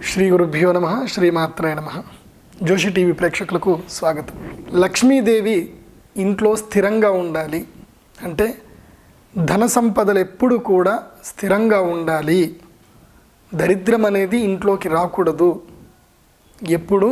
శ్రీ గురుభ్యో నమ శ్రీమాత్రే నమ జోషి టీవీ ప్రేక్షకులకు స్వాగతం లక్ష్మీదేవి ఇంట్లో స్థిరంగా ఉండాలి అంటే ధన సంపదలు ఎప్పుడు కూడా స్థిరంగా ఉండాలి దరిద్రం అనేది ఇంట్లోకి రాకూడదు ఎప్పుడు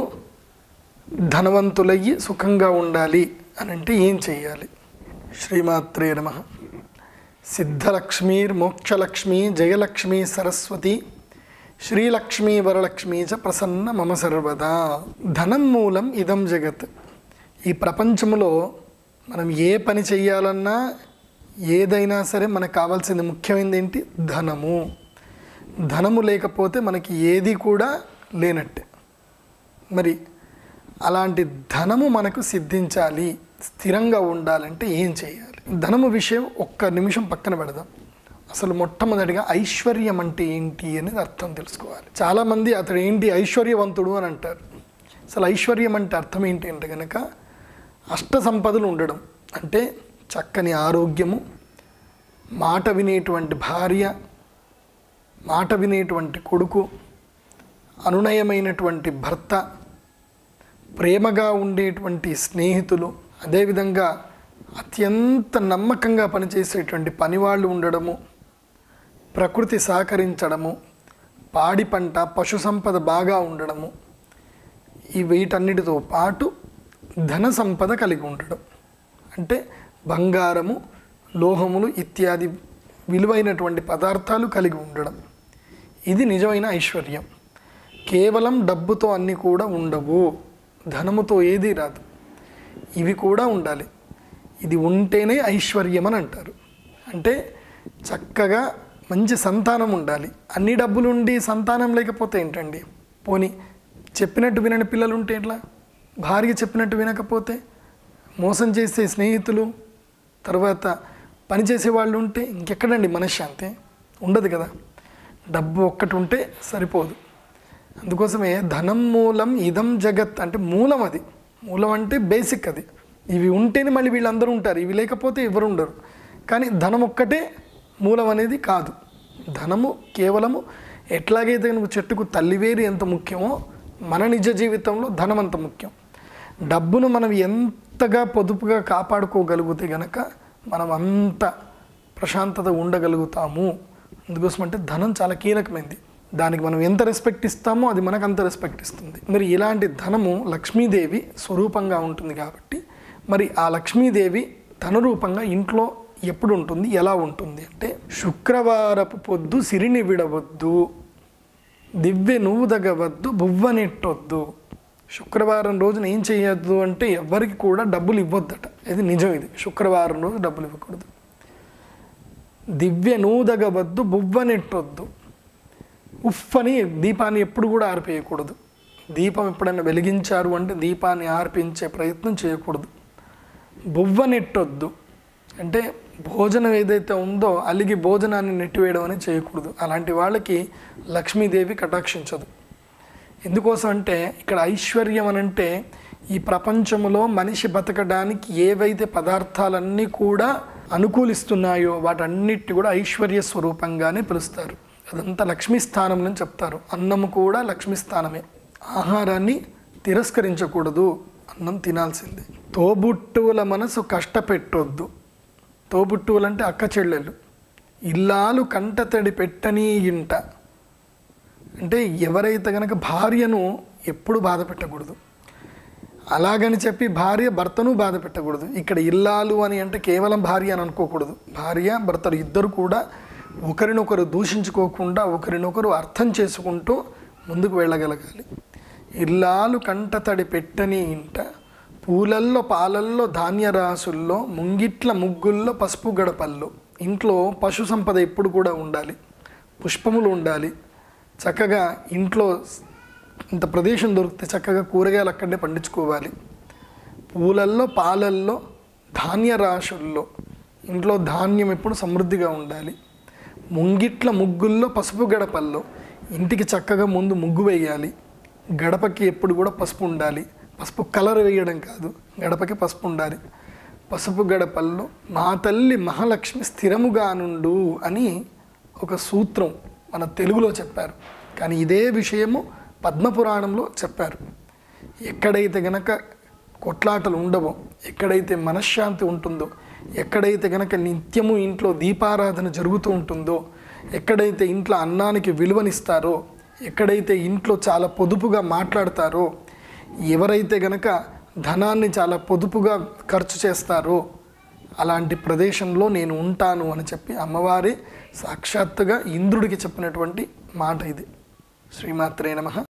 ధనవంతులయ్యి సుఖంగా ఉండాలి అని అంటే ఏం చేయాలి శ్రీమాత్రే నమ సిద్ధలక్ష్మీర్ మోక్షలక్ష్మి జయలక్ష్మి సరస్వతి శ్రీలక్ష్మీ వరలక్ష్మీ చ ప్రసన్న మమ సర్వదా ధనం మూలం ఇదం జగత్ ఈ ప్రపంచంలో మనం ఏ పని చేయాలన్నా ఏదైనా సరే మనకు కావాల్సింది ముఖ్యమైనది ఏంటి ధనము ధనము లేకపోతే మనకి ఏది కూడా లేనట్టే మరి అలాంటి ధనము మనకు సిద్ధించాలి స్థిరంగా ఉండాలంటే ఏం చేయాలి ధనము విషయం ఒక్క నిమిషం పక్కన పెడదాం అసలు మొట్టమొదటిగా ఐశ్వర్యం అంటే ఏంటి అనేది అర్థం తెలుసుకోవాలి చాలామంది అతడు ఏంటి ఐశ్వర్యవంతుడు అని అంటారు అసలు ఐశ్వర్యం అంటే అర్థం ఏంటి అంటే కనుక అష్ట సంపదలు ఉండడం అంటే చక్కని ఆరోగ్యము మాట వినేటువంటి భార్య మాట వినేటువంటి కొడుకు అనునయమైనటువంటి భర్త ప్రేమగా ఉండేటువంటి స్నేహితులు అదేవిధంగా అత్యంత నమ్మకంగా పనిచేసేటువంటి పనివాళ్ళు ఉండడము ప్రకృతి సహకరించడము పాడి పంట పశు సంపద బాగా ఉండడము ఈ వీటన్నిటితో పాటు ధన సంపద కలిగి ఉండడం అంటే బంగారము లోహములు ఇత్యాది విలువైనటువంటి పదార్థాలు కలిగి ఉండడం ఇది నిజమైన ఐశ్వర్యం కేవలం డబ్బుతో అన్నీ కూడా ఉండవు ధనముతో ఏదీ రాదు ఇవి కూడా ఉండాలి ఇది ఉంటేనే ఐశ్వర్యం అని అంటారు అంటే చక్కగా మంచి సంతానం ఉండాలి అన్ని డబ్బులు ఉండి సంతానం లేకపోతే ఏంటండి పోనీ చెప్పినట్టు వినని పిల్లలు ఉంటే ఎట్లా భార్య చెప్పినట్టు వినకపోతే మోసం చేసే స్నేహితులు తర్వాత పనిచేసే వాళ్ళు ఉంటే ఇంకెక్కడండి మనశ్శాంతి ఉండదు కదా డబ్బు ఒక్కటి ఉంటే సరిపోదు అందుకోసమే ధనం మూలం ఇదం జగత్ అంటే మూలం అది మూలం అంటే బేసిక్ అది ఇవి ఉంటేనే మళ్ళీ వీళ్ళందరూ ఉంటారు ఇవి లేకపోతే ఎవరు ఉండరు కానీ ధనం ఒక్కటే మూలం అనేది కాదు ధనము కేవలము ఎట్లాగైతే నువ్వు చెట్టుకు తల్లివేరి ఎంత ముఖ్యమో మన నిజ జీవితంలో ధనం అంత ముఖ్యం డబ్బును మనం ఎంతగా పొదుపుగా కాపాడుకోగలిగితే గనక మనం అంత ప్రశాంతత ఉండగలుగుతాము అందుకోసం అంటే ధనం చాలా కీలకమైంది దానికి మనం ఎంత రెస్పెక్ట్ ఇస్తామో అది మనకు అంత రెస్పెక్ట్ ఇస్తుంది మరి ఇలాంటి ధనము లక్ష్మీదేవి స్వరూపంగా ఉంటుంది కాబట్టి మరి ఆ లక్ష్మీదేవి ధన రూపంగా ఇంట్లో ఎప్పుడు ఉంటుంది ఎలా ఉంటుంది అంటే శుక్రవారపు పొద్దు సిరిని విడవద్దు దివ్య నువ్వు దగ్గవద్దు బువ్వనెట్టొద్దు శుక్రవారం రోజున ఏం చేయొద్దు అంటే ఎవరికి కూడా డబ్బులు ఇవ్వద్దట ఇది నిజం ఇది శుక్రవారం రోజు డబ్బులు ఇవ్వకూడదు దివ్య నూదగవద్దు బువ్వనెట్టొద్దు ఉఫ్ అని దీపాన్ని ఎప్పుడు కూడా ఆర్పేయకూడదు దీపం ఎప్పుడైనా వెలిగించారు అంటే దీపాన్ని ఆర్పించే ప్రయత్నం చేయకూడదు బువ్వనెట్టొద్దు అంటే భోజనం ఏదైతే ఉందో అలిగి భోజనాన్ని నెట్టివేయడం అనేది చేయకూడదు అలాంటి వాళ్ళకి లక్ష్మీదేవి కటాక్షించదు ఎందుకోసం అంటే ఇక్కడ ఐశ్వర్యం అని అంటే ఈ ప్రపంచంలో మనిషి బతకడానికి ఏవైతే పదార్థాలన్నీ కూడా అనుకూలిస్తున్నాయో వాటన్నిటి కూడా ఐశ్వర్య స్వరూపంగానే పిలుస్తారు అదంతా లక్ష్మీ స్థానం అని చెప్తారు అన్నము కూడా లక్ష్మీ స్థానమే ఆహారాన్ని తిరస్కరించకూడదు అన్నం తినాల్సిందే తోబుట్టువుల మనసు కష్టపెట్టొద్దు తోబుట్టువులు అంటే అక్క చెల్లెలు ఇల్లాలు కంటతడి పెట్టని ఇంట అంటే ఎవరైతే కనుక భార్యను ఎప్పుడు బాధ పెట్టకూడదు అలాగని చెప్పి భార్య భర్తను బాధ పెట్టకూడదు ఇక్కడ ఇల్లాలు అని అంటే కేవలం భార్య అని అనుకోకూడదు భార్య భర్తలు ఇద్దరు కూడా ఒకరినొకరు దూషించుకోకుండా ఒకరినొకరు అర్థం చేసుకుంటూ ముందుకు వెళ్ళగలగాలి ఇల్లాలు కంటతడి పెట్టని ఇంట పూలల్లో పాలల్లో ధాన్యరాసుల్లో ముంగిట్ల ముగ్గుల్లో పసుపు గడపల్లో ఇంట్లో పశు సంపద ఎప్పుడు కూడా ఉండాలి పుష్పములు ఉండాలి చక్కగా ఇంట్లో ఇంత ప్రదేశం దొరికితే చక్కగా కూరగాయలు అక్కడే పండించుకోవాలి పూలల్లో పాలల్లో ధాన్య రాశుల్లో ఇంట్లో ధాన్యం ఎప్పుడు సమృద్ధిగా ఉండాలి ముంగిట్ల ముగ్గుల్లో పసుపు గడపల్లో ఇంటికి చక్కగా ముందు ముగ్గు వేయాలి గడపకి ఎప్పుడు కూడా పసుపు ఉండాలి పసుపు కలర్ వేయడం కాదు గడపకి పసుపు ఉండాలి పసుపు గడపల్లో మా తల్లి మహాలక్ష్మి స్థిరముగా నుండు అని ఒక సూత్రం మన తెలుగులో చెప్పారు కానీ ఇదే విషయము పద్మపురాణంలో చెప్పారు ఎక్కడైతే గనక కొట్లాటలు ఉండవో ఎక్కడైతే మనశ్శాంతి ఉంటుందో ఎక్కడైతే గనక నిత్యము ఇంట్లో దీపారాధన జరుగుతూ ఉంటుందో ఎక్కడైతే ఇంట్లో అన్నానికి విలువనిస్తారో ఎక్కడైతే ఇంట్లో చాలా పొదుపుగా మాట్లాడతారో ఎవరైతే గనక ధనాన్ని చాలా పొదుపుగా ఖర్చు చేస్తారో అలాంటి ప్రదేశంలో నేను ఉంటాను అని చెప్పి అమ్మవారి సాక్షాత్తుగా ఇంద్రుడికి చెప్పినటువంటి మాట ఇది శ్రీమాత్రే నమ